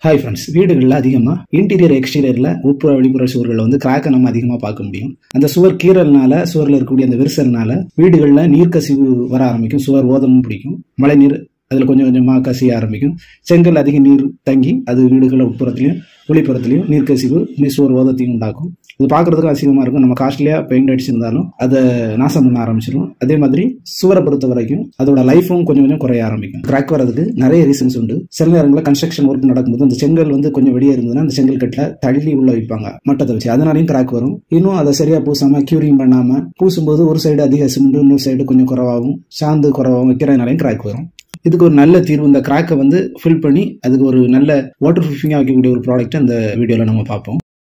hi friends வீடுகளில் அதிகமாக interior எக்ஸ்டீரியரில் உட்புற வெளிப்புற சுவர்களில் வந்து கிராக்கை நம்ம அதிகமாக பார்க்க முடியும் அந்த சுவர் கீறல்னால சுவரில் இருக்கக்கூடிய அந்த விரிசல்னால வீடுகளில் நீர்க்கசிவு வர ஆரம்பிக்கும் சுவர் ஓதமும் பிடிக்கும் மழை நீர் அதில் கொஞ்சம் கொஞ்சமாக கசிய ஆரம்பிக்கும் செங்கல் அதிக நீர் தங்கி அது வீடுகளில் உட்புறத்துலையும் வெளிப்புறத்துலையும் நீர்க்கசிவு நீர் சுவர் ஓதத்தையும் உண்டாக்கும் இது பார்க்கறதுக்கு அசிங்கமாக இருக்கும் நம்ம காஸ்ட்லியாக பெயிண்ட் அடிச்சிருந்தாலும் அதை நாசம் பண்ண ஆரம்பிச்சிடும் அதே மாதிரி சுவரை பொறுத்த வரைக்கும் அதோட லைஃபும் கொஞ்சம் கொஞ்சம் குறைய ஆரம்பிக்கும் கிராக் வரதுக்கு நிறைய ரீசன்ஸ் உண்டு சில நேரங்களில் கன்ஸ்ட்ரக்ஷன் ஒர்க் நடக்கும்போது அந்த செங்கல் வந்து கொஞ்சம் வெளியே இருந்ததுன்னா அந்த செங்கல் கட்டில் தள்ளி உள்ள வைப்பாங்க மட்டத்தை வச்சு அதனாலையும் கிராக் வரும் இன்னும் அதை சரியா பூசாம கியூரிங் பண்ணாம பூசும்போது ஒரு சைடு அதிக சிமெண்ட் இன்னொரு சைடு கொஞ்சம் குறவாகவும் சாந்து குறவாகவும் வைக்கிறதுனாலையும் கிராக் வரும் இதுக்கு ஒரு நல்ல தீர்வு இந்த கிராக்கை வந்து ஃபில் பண்ணி அதுக்கு ஒரு நல்ல வாட்டர் ப்ரூஃபிங்காக வைக்கக்கூடிய ஒரு ப்ராடக்ட் அந்த வீடியோவில் நம்ம பார்ப்போம்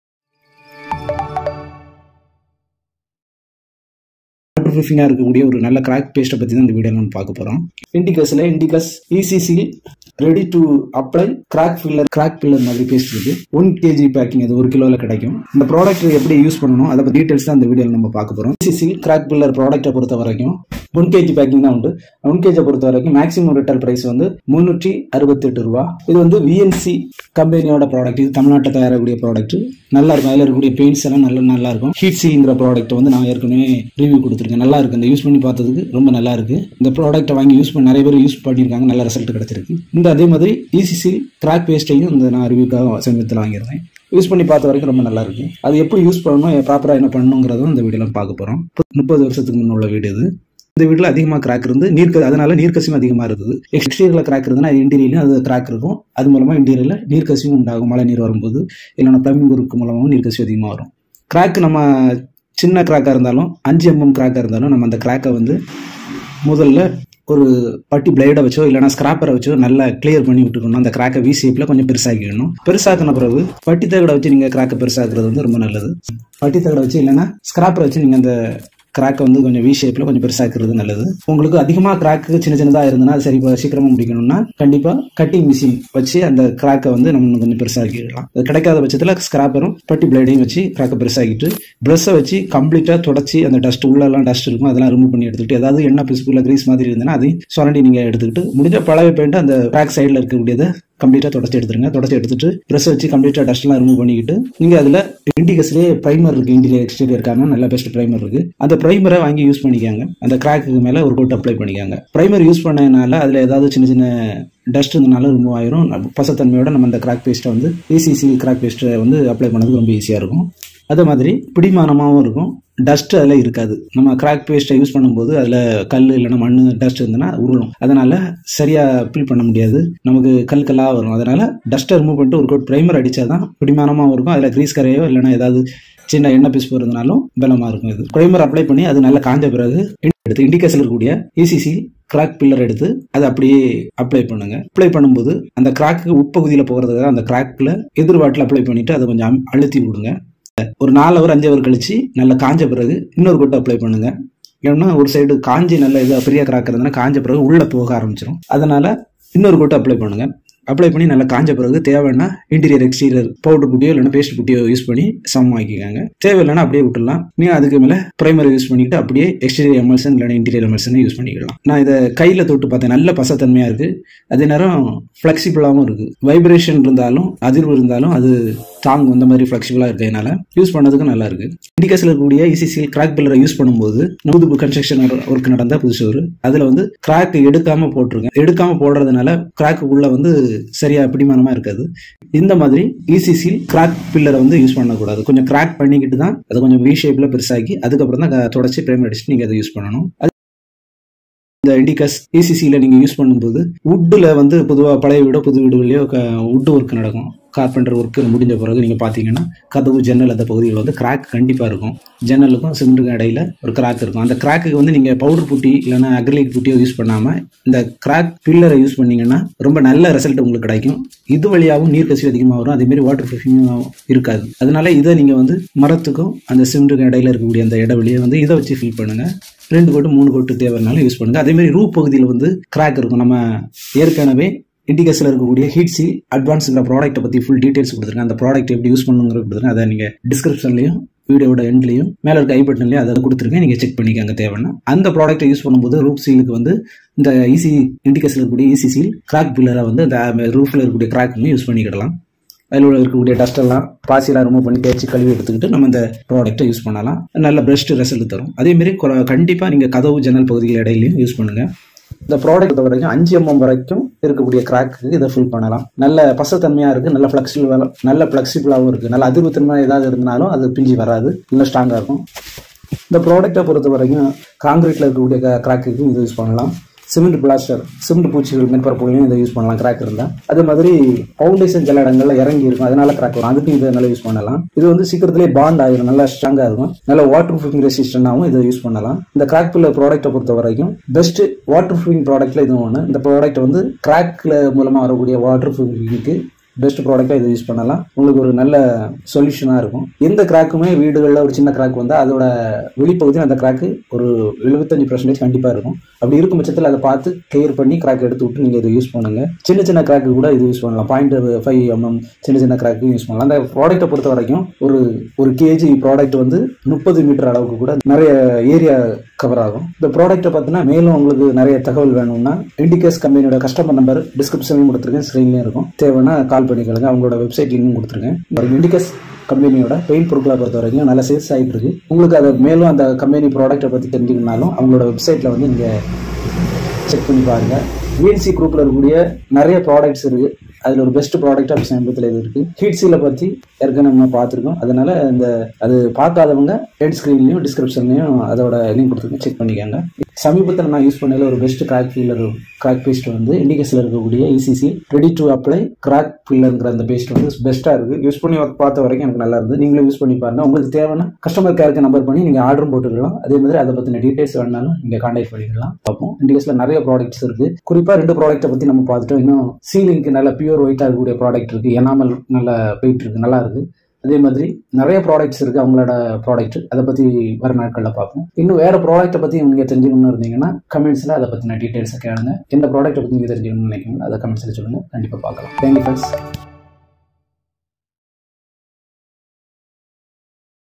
வாட்டர் ப்ரூஃபிங்காக இருக்கக்கூடிய ஒரு நல்ல கிராக் பேஸ்ட்டை பற்றி தான் இந்த வீடியோ நம்ம பார்க்க போகிறோம் இண்டிகஸில் இண்டிகஸ் ECC ready to apply crack filler crack filler மாதிரி பேஸ்ட் இருக்கு ஒன் கேஜி பேக்கிங் அது ஒரு கிலோவில் கிடைக்கும் இந்த ப்ராடக்ட் எப்படி யூஸ் பண்ணணும் அதை பற்றி டீட்டெயில்ஸ் தான் இந்த வீடியோவில் நம்ம பார்க்க போகிறோம் இசிசி கிராக் பில்லர் ப்ராடக்ட்டை பொறுத்த வரைக்கும் ஒன் கேஜி பேக்கிங் தான் உண்டு ஒன் கேஜை பொறுத்த வரைக்கும் மேக்ஸிமம் ரிட்டல் பிரைஸ் வந்து முந்நூற்றி அறுபத்தெட்டு ரூபா இது வந்து விஎன்சி கம்பெனியோட ப்ராடக்ட் இது தமிழ்நாட்டில் தயாரிக்கக்கூடிய ப்ராடக்ட் நல்லா இருக்கும் அதில் இருக்கக்கூடிய பெயிண்ட்ஸ் எல்லாம் நல்ல நல்லா இருக்கும் ஹீட் சிங்கிற ப்ராடக்ட் வந்து நான் ஏற்கனவே ரிவ்யூ கொடுத்துருக்கேன் நல்லா இருக்கு இந்த யூஸ் பண்ணி பார்த்ததுக்கு ரொம்ப நல்லா இருக்கு இந்த ப்ராடக்ட்டை வாங்கி யூஸ் பண்ணி நிறைய பேர் யூஸ் பண்ணியிருக்காங்க நல்ல ரிசல்ட் கிடைச்சிருக்கு இந்த அதே மாதிரி இசிசி கிராக் பேஸ்ட்டையும் இந்த நான் ரிவ்யூக்காக சமீபத்தில் வாங்கியிருந்தேன் யூஸ் பண்ணி பார்த்த வரைக்கும் ரொம்ப நல்லா இருக்கு அது எப்படி யூஸ் பண்ணணும் ப்ராப்பராக என்ன பண்ணணுங்கிறதும் இந்த வீடியோவில் பார்க்க போகிறோம் முப்பது வருஷத்துக்கு முன்ன உள்ள வீடு இது இந்த வீட்டில் அதிகமாக கிராக் இருந்து நீர்க்க அதனால நீர்க்கசியும் அதிகமாக இருந்தது எக்ஸ்டீரியரில் கிராக் இருந்ததுன்னா இன்டீரியர்லையும் அது கிராக் இருக்கும் அது மூலமாக இன்டீரியரில் நீர்க்கசியும் உண்டாகும் மழை நீர் வரும்போது இல்லைன்னா பிளம்பிங் ஒர்க் மூலமாகவும் நீர்க்கசிவு அதிகமாக வரும் கிராக் நம்ம சின்ன கிராக்காக இருந்தாலும் அஞ்சு எம்எம் கிராக்காக இருந்தாலும் நம்ம அந்த கிராக்கை வந்து முதல்ல ஒரு பட்டி பிளேடை வச்சோ இல்லைனா ஸ்கிராப்பரை வச்சோ நல்லா கிளியர் பண்ணி விட்டுக்கணும் அந்த கிராக்கை வி ஷேப்பில் கொஞ்சம் பெருசாக்கிடணும் பெருசாக்கின பிறகு பட்டி தகடை வச்சு நீங்கள் கிராக்கை பெருசாக்குறது வந்து ரொம்ப நல்லது பட்டி தகடை வச்சு இல்லைனா ஸ்கிராப்பரை வச்சு நீங்கள் அந்த கிராக்கை வந்து கொஞ்சம் வி ஷேப்பில் கொஞ்சம் பெருசாக்குறது நல்லது உங்களுக்கு அதிகமாக கிராக்கு சின்ன சின்னதாக இருந்ததுன்னா அது சரி சீக்கிரமாக முடிக்கணும்னா கண்டிப்பாக கட்டிங் மிஷின் வச்சு அந்த கிராக்கை வந்து நம்ம கொஞ்சம் பெருசாக்கிடலாம் அது கிடைக்காத பட்சத்தில் ஸ்கிராப்பரும் பட்டி பிளேடையும் வச்சு கிராக்கை பெருசாக்கிட்டு ப்ரெஷ்ஷை வச்சு கம்ப்ளீட்டாக தொடச்சி அந்த டஸ்ட் உள்ளெல்லாம் டஸ்ட் இருக்கும் அதெல்லாம் ரிமூவ் பண்ணி எடுத்துக்கிட்டு ஏதாவது எண்ணெய் பிசுக்குள்ள கிரீஸ் மாதிரி இருந்ததுன்னா அதையும் சுரண்டி நீங்கள் எடுத்துக்கிட்டு முடிஞ்ச பழக பெயிண்ட் அந்த கிராக் சைடில் இருக்கக்கூடியதை கம்ப்ளீட்டாக தொடச்சி எடுத்துருங்க தொடச்சி எடுத்துட்டு ப்ரெஸ் வச்சு கம்ப்ளீட்டாக டஸ்ட்லாம் ரிமூவ் பண்ணிக்கிட்டு நீங்கள் அதில் இண்டிகஸ்லேயே ப்ரைமர் இருக்குது இன்டீரியர் எக்ஸ்டீரியருக்கான நல்ல பெஸ்ட் ப்ரைமர் இருக்குது அந்த ப்ரைமரை வாங்கி யூஸ் பண்ணிக்காங்க அந்த கிராக்கு மேலே ஒரு கோட் அப்ளை பண்ணிக்காங்க ப்ரைமர் யூஸ் பண்ணதுனால அதில் ஏதாவது சின்ன சின்ன டஸ்ட் இருந்தனால ரிமூவ் ஆயிரும் பசத்தன்மையோட நம்ம அந்த கிராக் பேஸ்ட்டை வந்து ஏசிசி கிராக் பேஸ்ட்டை வந்து அப்ளை பண்ணது ரொம்ப ஈஸியாக இருக்கும் அதே மாதிரி பிடிமானமாகவும் இருக்கும் டஸ்ட் அதில் இருக்காது நம்ம கிராக் பேஸ்ட்டை யூஸ் பண்ணும்போது அதில் கல் இல்லைன்னா மண் டஸ்ட் இருந்ததுன்னா உருளும் அதனால சரியாக ஃபில் பண்ண முடியாது நமக்கு கல் கல்லாக வரும் அதனால டஸ்ட்டை ரிமூவ் பண்ணிட்டு ஒரு கோட் ப்ரைமர் அடித்தா தான் பிடிமானமாகவும் இருக்கும் அதில் கிரீஸ் கரையோ இல்லைன்னா ஏதாவது சின்ன எண்ணெய் பிசு இருந்தனாலும் பலமாக இருக்கும் இது ப்ரைமர் அப்ளை பண்ணி அது நல்லா காஞ்ச பிறகு எடுத்து இண்டிகேஷன் இருக்கக்கூடிய இசிசி கிராக் பில்லர் எடுத்து அதை அப்படியே அப்ளை பண்ணுங்க அப்ளை பண்ணும்போது அந்த கிராக்கு உட்பகுதியில் போகிறதுக்காக அந்த கிராக்கில் எதிர்வாட்டில் அப்ளை பண்ணிட்டு அதை கொஞ்சம் அழுத்தி விடுங்க ஒரு நாலு அவர் அஞ்சு அவர் கழிச்சு நல்லா காஞ்ச பிறகு இன்னொரு கொட்டை அப்ளை பண்ணுங்க ஏன்னா ஒரு சைடு காஞ்சி நல்ல இதாக பெரிய கிராக் இருந்ததுன்னா காஞ்ச பிறகு உள்ளே போக ஆரம்பிச்சிடும் அதனால இன்னொரு கொட்டை அப்ளை பண்ணுங்க அப்ளை பண்ணி நல்லா காஞ்ச பிறகு தேவைன்னா இன்டீரியர் எக்ஸ்டீரியர் பவுடர் புட்டியோ இல்லைன்னா பேஸ்ட் புட்டியோ யூஸ் பண்ணி சமமாக்கிக்காங்க தேவையில்லைன்னா அப்படியே விட்டுடலாம் நீங்கள் அதுக்கு மேலே ப்ரைமரை யூஸ் பண்ணிட்டு அப்படியே எக்ஸ்டீரியர் எமல்சன் இல்லைன்னா இன்டீரியர் எமல்சன் யூஸ் பண்ணிக்கலாம் நான் இதை கையில் தொட்டு பார்த்தேன் நல்ல பசத்தன்மையாக இருக்குது அதே நேரம் ஃப்ளெக்சிபிளாகவும் இருக்குது வைப்ரேஷன் இருந்தாலும் அதிர்வு இருந்தாலும் அது தாங்கும் இந்த மாதிரி ஃப்ளெக்சிபிளாக இருக்கிறதுனால யூஸ் பண்ணதுக்கு நல்லா இருக்கு இண்டிகேஷனில் இருக்கக்கூடிய இசிசியில் கிராக் பில்லரை யூஸ் பண்ணும்போது புது கன்ஸ்ட்ரக்ஷன் ஒர்க் நடந்த புதுசு ஒரு அதில் வந்து கிராக் எடுக்காம போட்டிருக்கேன் எடுக்காம போடுறதுனால கிராக் உள்ள வந்து சரியா பிடிமானமா இருக்காது இந்த மாதிரி இசிசியில் கிராக் பில்லரை வந்து யூஸ் பண்ணக்கூடாது கொஞ்சம் கிராக் பண்ணிக்கிட்டு தான் அதை கொஞ்சம் வி ஷேப்ல பெருசாக்கி அதுக்கப்புறம் தான் தொடச்சி பிரேம் அடிச்சுட்டு நீங்க அதை யூஸ் பண்ணணும் இந்த இண்டிகஸ் இசிசியில் நீங்கள் யூஸ் பண்ணும்போது வுட்டில் வந்து பொதுவாக பழைய வீடோ புது வீடுகளையோ வுட் ஒர்க் நடக்கும் கார்பெண்டர் ஒர்க்கு முடிஞ்ச பிறகு நீங்கள் பார்த்தீங்கன்னா கதவு ஜன்னல் அந்த பகுதியில் வந்து கிராக் கண்டிப்பாக இருக்கும் ஜன்னலுக்கும் சிமெண்ட்டுக்கும் இடையில ஒரு கிராக் இருக்கும் அந்த கிராக்கு வந்து நீங்கள் பவுடர் புட்டி இல்லைன்னா அக்ரிலிக் புட்டியோ யூஸ் பண்ணாமல் இந்த கிராக் பில்லரை யூஸ் பண்ணீங்கன்னா ரொம்ப நல்ல ரிசல்ட் உங்களுக்கு கிடைக்கும் இது வழியாகவும் நீர் கசிவு அதிகமாக வரும் அதேமாரி வாட்டர் ப்ரூஃபிங்கும் இருக்காது அதனால இதை நீங்கள் வந்து மரத்துக்கும் அந்த சிமெண்ட்டுக்கும் இடையில இருக்கக்கூடிய அந்த இடைவெளியை வந்து இதை வச்சு ஃபில் பண்ணுங்கள் ரெண்டு கோட்டு மூணு கோட்டு தேவைனாலும் யூஸ் பண்ணுங்க அதே மாதிரி ரூப் பகுதியில் வந்து கிராக் இருக்கும் நம்ம ஏற்கனவே இண்டிகேஸில் இருக்கக்கூடிய ஹீட் சீல் அட்வான்ஸுங்கிற ப்ராடக்ட்டை பற்றி ஃபுல் டீட்டெயில்ஸ் கொடுத்துருக்கேன் அந்த ப்ராடக்ட் எப்படி யூஸ் பண்ணுங்கிற கொடுத்துருக்கேன் அதை நீங்கள் டிஸ்கிரிப்ஷன்லையும் வீடியோட எண்ட்லையும் மேலே இருக்க ஐ பட்டன்லையும் அதை கொடுத்துருக்கேன் நீங்கள் செக் பண்ணிக்கோங்க தேவைன்னா அந்த ப்ராடக்ட்டை யூஸ் பண்ணும்போது ரூப் சீலுக்கு வந்து இந்த ஈசி இண்டிகேஷனில் இருக்கக்கூடிய ஈசி சீல் கிராக் பில்லரை வந்து அந்த ரூஃபில் இருக்கக்கூடிய கிராக்குமே யூஸ் பண்ணிக்கிடலாம் அதில் இருக்கக்கூடிய டஸ்ட் எல்லாம் பாசியெல்லாம் ரிமூவ் பண்ணி தேய்ச்சி கழுவி எடுத்துக்கிட்டு நம்ம இந்த ப்ராடக்ட்டை யூஸ் பண்ணலாம் நல்ல பெஸ்ட் ரிசல்ட் தரும் அதேமாரி கண்டிப்பாக நீங்கள் கதவு ஜன்னல் பகுதிகள் இடையிலையும் யூஸ் பண்ணுங்கள் இந்த ப்ராடக்ட் வரைக்கும் அஞ்சு எம்எம் வரைக்கும் இருக்கக்கூடிய கிராக்கு இதை ஃபில் பண்ணலாம் நல்ல பசத்தன்மையாக இருக்குது நல்ல ஃப்ளெக்சிபிள் நல்ல ஃப்ளெக்சிபிளாகவும் இருக்குது நல்ல அதிர்வுத்தன்மை ஏதாவது இருந்தாலும் அது பிஞ்சு வராது இன்னும் ஸ்ட்ராங்காக இருக்கும் இந்த ப்ராடக்ட்டை பொறுத்த வரைக்கும் காங்கிரீட்டில் இருக்கக்கூடிய கிராக்குக்கும் இது யூஸ் பண்ணலாம் சிமெண்ட் பிளாஸ்டர் சிமெண்ட் பூச்சிகள் மேற்பரப்புகளையும் இதை யூஸ் பண்ணலாம் கிராக் இருந்தால் அதே மாதிரி ஃபவுண்டேஷன் சில இடங்கள்ல இறங்கி இருக்கும் அதனால கிராக் வரும் அதுக்கும் இதை நல்லா யூஸ் பண்ணலாம் இது வந்து சீக்கிரத்திலே பாண்ட் ஆகிரும் நல்லா ஸ்ட்ராங்காக இருக்கும் நல்ல வாட்டர் ப்ரூஃபிங் ரெசிஸ்டண்டாகவும் இதை யூஸ் பண்ணலாம் இந்த கிராக் பில்லர் ப்ராடக்ட்டை பொறுத்த வரைக்கும் பெஸ்ட் வாட்டர் ப்ரூஃபிங் ப்ராடக்ட்ல இதுவும் ஒன்று இந்த ப்ராடக்ட் வந்து கிராக்ல மூலமாக வரக்கூடிய வாட்டர் ப்ரூஃபிங்க்கு பெஸ்ட் ப்ராடக்டாக இதை யூஸ் பண்ணலாம் உங்களுக்கு ஒரு நல்ல சொல்யூஷனாக இருக்கும் எந்த கிராக்குமே வீடுகளில் ஒரு சின்ன கிராக் வந்தால் அதோட வெளிப்பகுதியில் அந்த கிராக்கு ஒரு எழுபத்தஞ்சு பர்சன்டேஜ் கண்டிப்பாக இருக்கும் அப்படி இருக்கும் பட்சத்தில் அதை பார்த்து கிளியர் பண்ணி கிராக் எடுத்து விட்டு நீங்கள் இதை யூஸ் பண்ணுங்க சின்ன சின்ன கிராக்கு கூட இது யூஸ் பண்ணலாம் பாயிண்ட் ஃபைவ் எம்எம் சின்ன சின்ன கிராக்கு யூஸ் பண்ணலாம் அந்த ப்ராடக்ட்டை பொறுத்த வரைக்கும் ஒரு ஒரு கேஜி ப்ராடக்ட் வந்து முப்பது மீட்டர் அளவுக்கு கூட நிறைய ஏரியா கவர் ஆகும் இந்த ப்ராடக்ட்டை பார்த்தீங்கன்னா மேலும் உங்களுக்கு நிறைய தகவல் வேணும்னா இண்டிகேஸ் கம்பெனியோட கஸ்டமர் நம்பர் டிஸ்கிரிப்ஷன்லையும் கொடுத்துருக்கேன் ஸ்க்ரீன்லையும் இருக்கும் தேவைன்னா கால் பண்ணிக்கலுங்க அவங்களோட வெப்சைட் லிங்கும் கொடுத்துருக்கேன் இண்டிகேஸ் கம்பெனியோட பெயிண்ட் பொருட்களை பொறுத்த வரைக்கும் நல்ல சேல்ஸ் ஆகிட்டு இருக்கு உங்களுக்கு அதை மேலும் அந்த கம்பெனி ப்ராடக்ட்டை பற்றி தெரிஞ்சுக்கணும்னாலும் அவங்களோட வெப்சைட்டில் வந்து நீங்கள் செக் பண்ணி பாருங்கள் விஎன்சி குரூப்பில் இருக்கக்கூடிய நிறைய ப்ராடக்ட்ஸ் இருக்குது அதில் ஒரு பெஸ்ட் ப்ராடக்டாக சமீபத்தில் இது இருக்குது ஹீட் சீலை பற்றி ஏற்கனவே நம்ம பார்த்துருக்கோம் அதனால இந்த அது பார்க்காதவங்க ஹெட் ஸ்க்ரீன்லையும் டிஸ்கிரிப்ஷன்லையும் அதோட லிங்க் கொடுத்துருக்கேன் செக் பண்ணிக்கோங்க சமீபத்தில் நான் யூஸ் பண்ணதில் ஒரு best crack filler crack paste வந்து இண்டிகேஸில் இருக்கக்கூடிய இசிசி ரெடி டு அப்ளை கிராக் ஃபில்லருங்கிற அந்த பேஸ்ட் வந்து பெஸ்ட்டாக இருக்குது யூஸ் பண்ணி பார்த்த வரைக்கும் எனக்கு நல்லா இருந்தது நீங்களும் யூஸ் பண்ணி பாருங்க உங்களுக்கு தேவைன்னா கஸ்டமர் கேருக்கு நம்பர் பண்ணி நீங்கள் ஆர்டரும் போட்டுக்கலாம் அதே மாதிரி அதை பற்றின டீட்டெயில்ஸ் வேணாலும் நீங்கள் கான்டாக்ட் பண்ணிக்கலாம் பார்ப்போம் இண்டிகேஸில் நிறைய ப்ராடக்ட்ஸ் இருக்குது குறிப்பாக ரெண்டு ப்ராடக்ட்டை பற்றி நம்ம பார்த்துட்டோம் இன்னும் சீலிங்க்கு நல்ல பியூர் ஒயிட்டாக இருக்கக்கூடிய ப்ராடக்ட் இருக்குது எனாமல் நல்ல போயிட்டு இருக்கு நல்லா இருக்குது அதே மாதிரி நிறைய ப்ராடக்ட்ஸ் இருக்குது அவங்களோட ப்ராடக்ட் அதை பற்றி வர நாட்களில் பார்ப்போம் இன்னும் வேறு ப்ராடக்ட்டை பற்றி நீங்கள் தெரிஞ்சுக்கணும்னு இருந்தீங்கன்னா கமெண்ட்ஸில் அதை பற்றின டீட்டெயில்ஸை கேளுங்க எந்த ப்ராடக்ட்டை பற்றி நீங்கள் தெரிஞ்சுக்கணும்னு நினைக்கிறீங்களோ அதை கமெண்ட்ஸில் சொல்லுங்கள் கண்டிப்பாக பார்க்கலாம் தேங்க்யூ ஃப்ரெண்ட்ஸ்